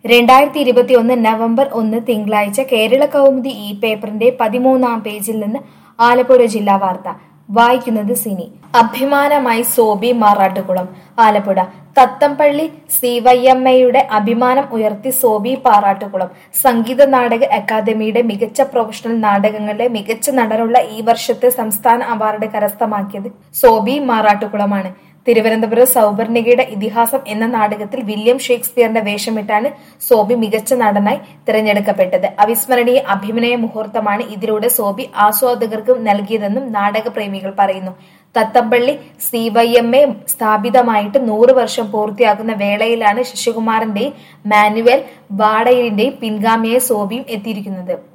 രണ്ടായിരത്തി ഇരുപത്തിയൊന്ന് നവംബർ ഒന്ന് തിങ്കളാഴ്ച കേരള കൗമുദി ഈ പേപ്പറിന്റെ പതിമൂന്നാം പേജിൽ നിന്ന് ആലപ്പുഴ ജില്ലാ വാർത്ത വായിക്കുന്നത് സിനി അഭിമാനമായി സോബി മാറാട്ടുകുളം ആലപ്പുഴ തത്തമ്പള്ളി സിവൈഎംഎയുടെ അഭിമാനം ഉയർത്തി സോബി പാറാട്ടുകുളം സംഗീത നാടക അക്കാദമിയുടെ മികച്ച പ്രൊഫഷണൽ നാടകങ്ങളുടെ മികച്ച നടനുള്ള ഈ വർഷത്തെ സംസ്ഥാന അവാർഡ് കരസ്ഥമാക്കിയത് സോബി മാറാട്ടുകുളമാണ് തിരുവനന്തപുരം സൗവർണികയുടെ ഇതിഹാസം എന്ന നാടകത്തിൽ വില്യം ഷേക്സ്പിയറിന്റെ വേഷമിട്ടാണ് സോബി മികച്ച നടനായി തിരഞ്ഞെടുക്കപ്പെട്ടത് അവിസ്മരണീയ അഭിനയ മുഹൂർത്തമാണ് ഇതിലൂടെ സോബി ആസ്വാദകർക്ക് നൽകിയതെന്നും നാടകപ്രേമികൾ പറയുന്നു തത്തമ്പള്ളി സിവൈഎംഎ സ്ഥാപിതമായിട്ട് നൂറ് വർഷം പൂർത്തിയാക്കുന്ന വേളയിലാണ് ശശികുമാറിന്റെയും മാനുവൽ വാടയിലിന്റെയും പിൻഗാമിയായ സോബിയും എത്തിയിരിക്കുന്നത്